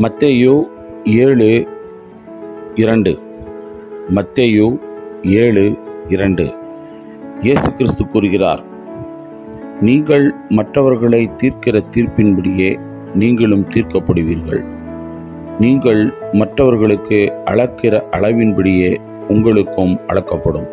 மத்தேயு ஏழு இரண்டு மத்தேயு ஏழு இரண்டு இயேசு கிறிஸ்து கூறுகிறார் நீங்கள் மற்றவர்களை தீர்க்கிற தீர்ப்பின்படியே நீங்களும் தீர்க்கப்படுவீர்கள் நீங்கள் மற்றவர்களுக்கு அளக்கிற அளவின்படியே உங்களுக்கும் அளக்கப்படும்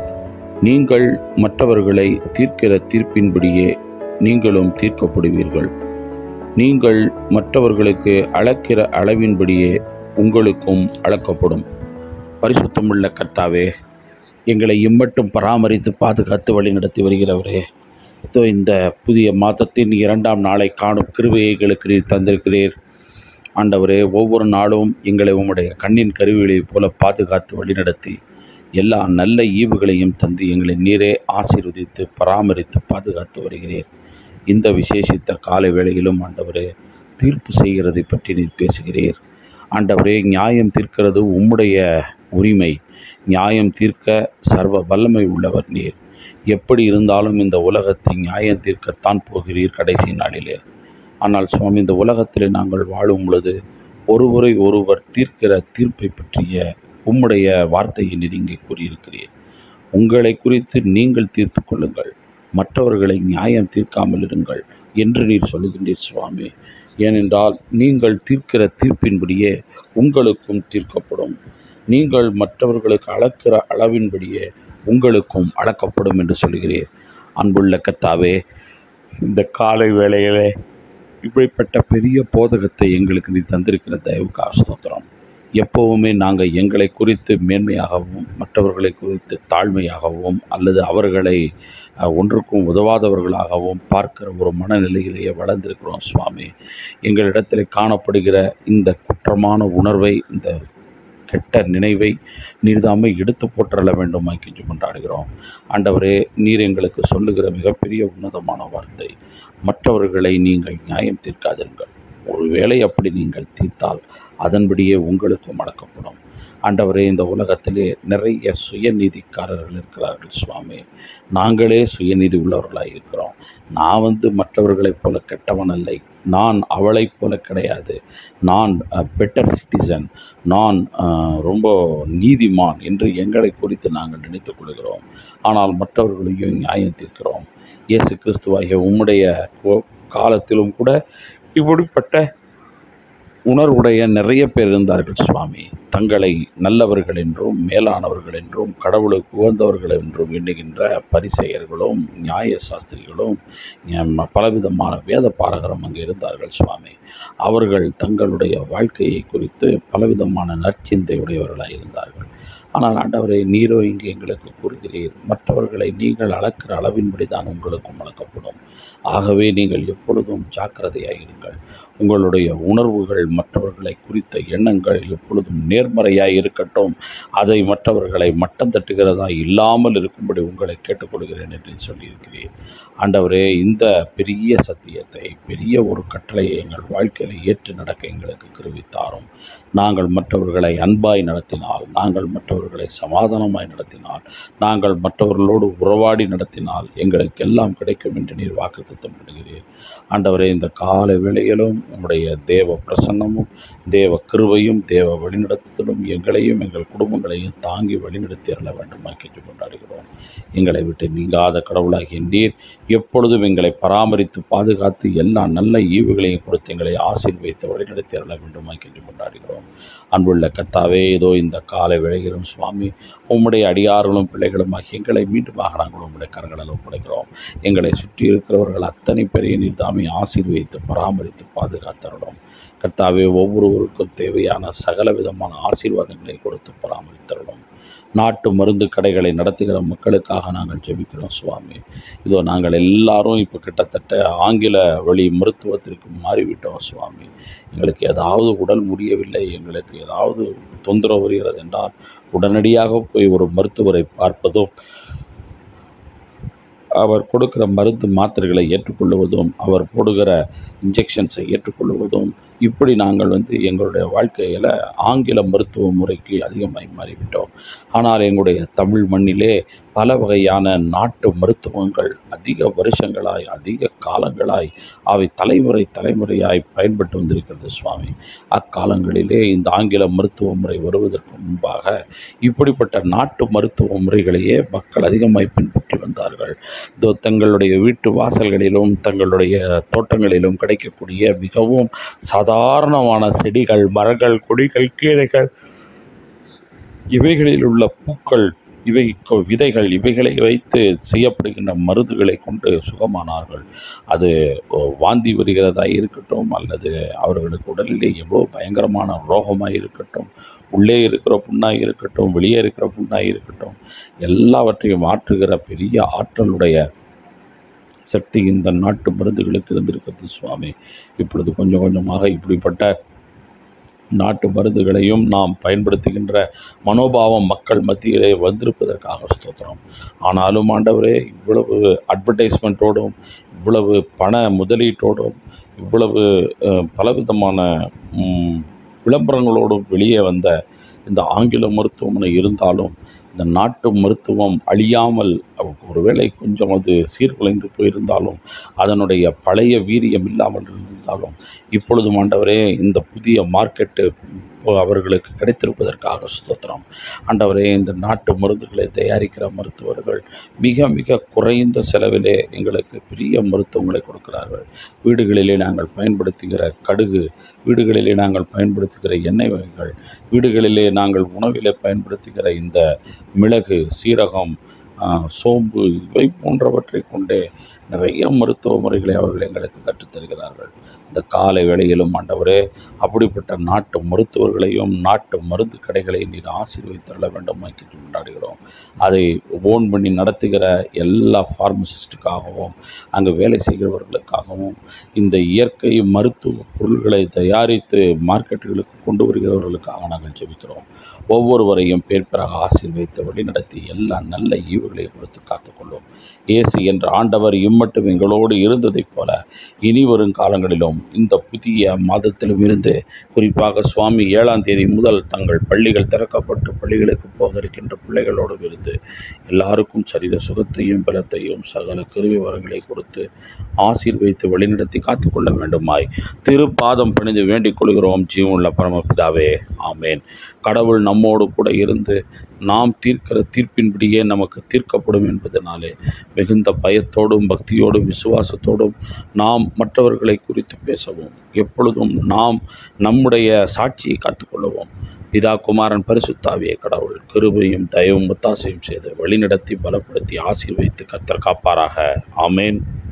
நீங்கள் மற்றவர்களை தீர்க்கிற தீர்ப்பின்படியே நீங்களும் தீர்க்கப்படுவீர்கள் நீங்கள் மற்றவர்களுக்கு அளக்கிற அளவின்படியே உங்களுக்கும் அளக்கப்படும் பரிசுத்தமுள்ள கர்த்தாவே எங்களை இம்மட்டும் பராமரித்து பாதுகாத்து வழி நடத்தி வருகிறவரே இதோ இந்த புதிய மாதத்தின் இரண்டாம் நாளை காணும் கிருபையை எங்களுக்கு நீர் தந்திருக்கிறீர் ஆண்டவரே ஒவ்வொரு நாளும் எங்களை உம்முடைய கண்ணின் கருவிகளைப் போல பாதுகாத்து வழிநடத்தி எல்லா நல்ல ஈவுகளையும் தந்து எங்களை நீரே ஆசீர்வதித்து பராமரித்து பாதுகாத்து வருகிறீர் இந்த விசேஷித்த காலை வேளையிலும் ஆண்டவரே தீர்ப்பு செய்கிறதை பற்றி நீர் பேசுகிறீர் ஆண்டவரே நியாயம் தீர்க்கிறது உம்முடைய உரிமை நியாயம் தீர்க்க சர்வ வல்லமை உள்ளவர் நீர் எப்படி இருந்தாலும் இந்த உலகத்தை நியாயம் தீர்க்கத்தான் போகிறீர் கடைசி நாளிலே ஆனால் சுவாமி இந்த உலகத்திலே நாங்கள் வாழும் பொழுது ஒருவரை ஒருவர் தீர்க்கிற தீர்ப்பை பற்றிய உம்முடைய வார்த்தையை நீர் இங்கே கூறியிருக்கிறீர் உங்களை குறித்து நீங்கள் தீர்த்து கொள்ளுங்கள் மற்றவர்களை நியாயம் தீர்க்காமல் இருங்கள் என்று நீர் சொல்லுகின்றீர் சுவாமி ஏனென்றால் நீங்கள் தீர்க்கிற தீர்ப்பின்படியே உங்களுக்கும் தீர்க்கப்படும் நீங்கள் மற்றவர்களுக்கு அளக்கிற அளவின்படியே உங்களுக்கும் அளக்கப்படும் என்று சொல்கிறீர் அன்புள்ள கத்தாவே இந்த காலை வேளையிலே இப்படிப்பட்ட பெரிய போதகத்தை எங்களுக்கு நீ தந்திருக்கிற தயவுக்கு ஸ்தோத்திரம் எப்போவுமே நாங்கள் எங்களை குறித்து மேன்மையாகவும் மற்றவர்களை குறித்து தாழ்மையாகவும் அல்லது அவர்களை அஹ், ஒன்றுக்கும் உதவாதவர்களாகவும் பார்க்கிற ஒரு மனநிலையிலேயே வளர்ந்திருக்கிறோம் சுவாமி எங்களிடத்தில் காணப்படுகிற இந்த குற்றமான உணர்வை இந்த கெட்ட நினைவை நீர்தாமே எடுத்து போற்றல வேண்டுமாய் கெஞ்சு கொண்டாடுகிறோம் ஆண்டவரே நீர் எங்களுக்கு சொல்லுகிற மிகப்பெரிய உன்னதமான வார்த்தை மற்றவர்களை நீங்கள் நியாயம் தீர்க்காதீர்கள் ஒருவேளை அப்படி நீங்கள் தீர்த்தால் அதன்படியே உங்களுக்கும் அடக்கப்படும் ஆண்டவரே இந்த உலகத்திலே நிறைய சுயநீதிக்காரர்கள் இருக்கிறார்கள் சுவாமி நாங்களே சுயநீதி உள்ளவர்களாக இருக்கிறோம் நான் வந்து மற்றவர்களைப் போல கெட்டவன் அல்ல நான் அவளைப் போல கிடையாது நான் பெட்டர் சிட்டிசன் நான் அஹ், ரொம்ப நீதிமான் என்று எங்களை குறித்து நாங்கள் நினைத்துக் கொள்கிறோம் ஆனால் மற்றவர்களையும் நியாயம் தீர்க்கிறோம் இயேசு கிறிஸ்துவாகிய உம்முடைய கோ- காலத்திலும் கூட இப்படிப்பட்ட உணர்வுடைய நிறைய பேர் இருந்தார்கள் சுவாமி தங்களை நல்லவர்கள் என்றும் மேலானவர்கள் என்றும் கடவுளுக்கு உகந்தவர்கள் என்றும் எண்ணுகின்ற பரிசெயர்களும் நியாய சாஸ்திரிகளும் ஞம், பலவிதமான வேத பாரகரும் அங்கே இருந்தார்கள் சுவாமி அவர்கள் தங்களுடைய வாழ்க்கையை குறித்து பலவிதமான நற்சிந்தை உடையவர்களாக இருந்தார்கள் ஆனால் ஆண்டவரே நீரோ இங்கே எங்களுக்கு கூறுகிறீர் மற்றவர்களை நீங்கள் அளக்கிற அளவின்படி தான் உங்களுக்கும் அளக்கப்படும் ஆகவே நீங்கள் எப்பொழுதும் ஜாக்கிரதையாக இருங்கள் உங்களுடைய உணர்வுகள் மற்றவர்களை குறித்த எண்ணங்கள் எப்பொழுதும் நேர்மறையாய் இருக்கட்டும் அதை மற்றவர்களை மட்டம் தட்டுகிறதா இல்லாமல் இருக்கும்படி உங்களை கேட்டுக்கொள்கிறேன் என்று சொல்லியிருக்கிறேன் ஆண்டவரே இந்த பெரிய சத்தியத்தை பெரிய ஒரு கட்டளையை எங்கள் வாழ்க்கையில் ஏற்று நடக்க எங்களுக்கு கிருவித்தாரும் நாங்கள் மற்றவர்களை அன்பாய் நடத்தினால் நாங்கள் மற்றவர்களை சமாதானமாய் நடத்தினால் நாங்கள் மற்றவர்களோடு உறவாடி நடத்தினால் எங்களுக்கு எல்லாம் கிடைக்கும் என்று நீர் வாக்குத்தத்தம் பண்ணுகிறீர் ஆண்டவரே இந்த காலை வேளையிலும் உம்முடைய தேவ பிரசன்னமும் தேவ கிருபையும் தேவ வழிநடத்துதலும் எங்களையும் எங்கள் குடும்பங்களையும் தாங்கி வழிநடத்தி அருள வேண்டுமாய் கேட்டு கொண்டாடுகிறோம் எங்களை விட்டு நீங்காத கடவுளாகிய நீர் எப்பொழுதும் எங்களை பராமரித்து பாதுகாத்து எல்லா நல்ல ஈவுகளையும் கொடுத்து எங்களை ஆசீர்வதித்து வழிநடத்தி அருள வேண்டுமாய் கேட்டு கொண்டாடுகிறோம் அன்புள்ள கர்த்தாவே இதோ இந்த காலை வேளையிலும் சுவாமி உம்முடைய அடியார்களும் பிள்ளைகளும் ஆகிய எங்களை மீண்டுமாக நாங்கள் உம்முடைய கரங்களில் ஒப்படைக்கிறோம் எங்களை சுற்றி இருக்கிறவர்கள் அத்தனை பேரையும் நீர் தாமே ஆசீர்வதித்து பராமரித்து பாதுகாத்தருடும் கர்த்தாவே ஒவ்வொருவருக்கும் தேவையான சகல விதமான ஆசீர்வாதங்களை கொடுத்து பராமரித்தருடும் நாட்டு மருந்து கடைகளை நடத்துகிற மக்களுக்காக நாங்கள் ஜெபிக்கிறோம் சுவாமி இதோ நாங்கள் எல்லாரும் இப்போ கிட்டத்தட்ட ஆங்கில வழி மருத்துவத்திற்கு மாறிவிட்டோம் சுவாமி எங்களுக்கு ஏதாவது உடல் முடியவில்லை எங்களுக்கு ஏதாவது தொந்தரவு வருகிறது என்றால் உடனடியாக போய் ஒரு மருத்துவரை பார்ப்பதும் அவர் கொடுக்கிற மருந்து மாத்திரைகளை ஏற்றுக்கொள்வதும் அவர் போடுகிற இன்ஜெக்ஷன்ஸை ஏற்றுக்கொள்வதும் இப்படி நாங்கள் வந்து எங்களுடைய வாழ்க்கையில் ஆங்கில மருத்துவ முறைக்கு அதிகமாய் மாறிவிட்டோம் ஆனால் எங்களுடைய தமிழ் மண்ணிலே பல வகையான நாட்டு மருத்துவங்கள் அதிக வருஷங்களாய் அதிக காலங்களாய் அவை தலைமுறை தலைமுறையாய் பயன்பட்டு வந்திருக்கிறது சுவாமி அக்காலங்களிலே இந்த ஆங்கில மருத்துவ முறை வருவதற்கு முன்பாக இப்படிப்பட்ட நாட்டு மருத்துவ முறைகளையே மக்கள் அதிகமாய் பின்பற்றி வந்தார்கள் இதோ தங்களுடைய வீட்டு வாசல்களிலும் தங்களுடைய தோட்டங்களிலும் கிடைக்கக்கூடிய மிகவும் சாதாரணமான செடிகள் மரங்கள் கொடிகள் கீரைகள் இவைகளில் உள்ள பூக்கள் இவை கொ- விதைகள் இவைகளை வைத்து செய்யப்படுகின்ற மருந்துகளை கொண்டு சுகமானார்கள் அது ஓ, வாந்தி வருகிறதா இருக்கட்டும் அல்லது அவர்களுக்கு உடலிலே எவ்வளோ பயங்கரமான ரோகமாக இருக்கட்டும் உள்ளே இருக்கிற புண்ணாக இருக்கட்டும் வெளியே இருக்கிற புண்ணாக இருக்கட்டும் எல்லாவற்றையும் மாற்றுகிற பெரிய ஆற்றலுடைய சக்தி இந்த நாட்டு மருந்துகளுக்கு இருந்திருக்கிறது சுவாமி இப்பொழுது கொஞ்சம் கொஞ்சமாக இப்படிப்பட்ட நாட்டு மருந்துகளையும் நாம் பயன்படுத்துகின்ற மனோபாவம் மக்கள் மத்தியிலே வந்திருப்பதற்காக ஸ்தோத்திரம் ஆனாலும் ஆண்டவரே இவ்வளவு அட்வர்டைஸ்மெண்ட்டோடும் இவ்வளவு பண முதலீட்டோடும் இவ்வளவு அஹ், பலவிதமான ம், விளம்பரங்களோடும் வெளியே வந்த இந்த ஆங்கில மருத்துவமனை இருந்தாலும் இந்த நாட்டு மருத்துவம் அழியாமல் ஒருவேளை கொஞ்சம் அது சீர்குலைந்து போயிருந்தாலும் அதனுடைய பழைய வீரியம் இல்லாமல் இருந்தாலும் இப்பொழுதும் ஆண்டவரே இந்த புதிய மார்க்கெட்டு அவர்களுக்கு கிடைத்திருப்பதற்காக ஸ்தோத்திரம் ஆண்டவரே இந்த நாட்டு மருந்துகளை தயாரிக்கிற மருத்துவர்கள் மிக மிக குறைந்த செலவிலே எங்களுக்கு பெரிய மருத்துவங்களை கொடுக்கிறார்கள் வீடுகளிலே நாங்கள் பயன்படுத்துகிற கடுகு வீடுகளிலே நாங்கள் பயன்படுத்துகிற எண்ணெய் வகைகள் வீடுகளிலே நாங்கள் உணவிலே பயன்படுத்துகிற இந்த மிளகு சீரகம் ஆ, சோம்பு இவை போன்றவற்றை கொண்டே நிறைய மருத்துவ முறைகளை அவர்கள் எங்களுக்கு கற்றுத்தருகிறார்கள் இந்த காலை வேளையிலும் ஆண்டவரே அப்படிப்பட்ட நாட்டு மருத்துவர்களையும் நாட்டு மருந்து கடைகளையும் நீர் ஆசீர்வதித்தள்ள வேண்டும் கொண்டாடுகிறோம் அதை ஓன் பண்ணி நடத்துகிற எல்லா ஃபார்மசிஸ்ட்டுக்காகவும் அங்கே வேலை செய்கிறவர்களுக்காகவும் இந்த இயற்கை மருத்துவ பொருள்களை தயாரித்து மார்க்கெட்டுகளுக்கு கொண்டு வருகிறவர்களுக்காக நாங்கள் ஜெபிக்கிறோம் ஒவ்வொருவரையும் பேர் பெறாக ஆசீர்வதித்து வழிநடத்தி எல்லா நல்ல ஈவுகளையும் கொடுத்து காத்துக்கொள்ளும் இயேசு என்ற ஆண்டவர் இம்மட்டும் எங்களோடு இருந்ததைப் போல இனி வரும் காலங்களிலும் இந்த புதிய மாதத்திலும் இருந்து குறிப்பாக சுவாமி ஏழாம் தேதி முதல் தங்கள் பள்ளிகள் திறக்கப்பட்டு பள்ளிகளுக்கு போக இருக்கின்ற பிள்ளைகளோடு இருந்து எல்லாருக்கும் சரீர சுகத்தையும் பலத்தையும் சகல கருவி வரங்களை கொடுத்து ஆசீர்வதித்து வழிநடத்தி காத்துக்கொள்ள வேண்டுமாய் திருப்பாதம் பணிந்து வேண்டிக் கொள்கிறோம் ஜீவனுள்ள பரமபிதாவே ஆமேன் கடவுள் நம்மோடு கூட இருந்து நாம் தீர்க்கிற தீர்ப்பின்படியே நமக்கு தீர்க்கப்படும் என்பதனாலே மிகுந்த பயத்தோடும் பக்தியோடும் விசுவாசத்தோடும் நாம் மற்றவர்களை குறித்து பேசவும் எப்பொழுதும் நாம் நம்முடைய சாட்சியை காத்துக்கொள்ளவும் பிதா குமாரன் பரிசுத்தாவிய கடவுள் கிருபையும் தயவும் ஒத்தாசையும் செய்து வழிநடத்தி பலப்படுத்தி ஆசீர்வதித்து கத்தர் காப்பாராக ஆமேன்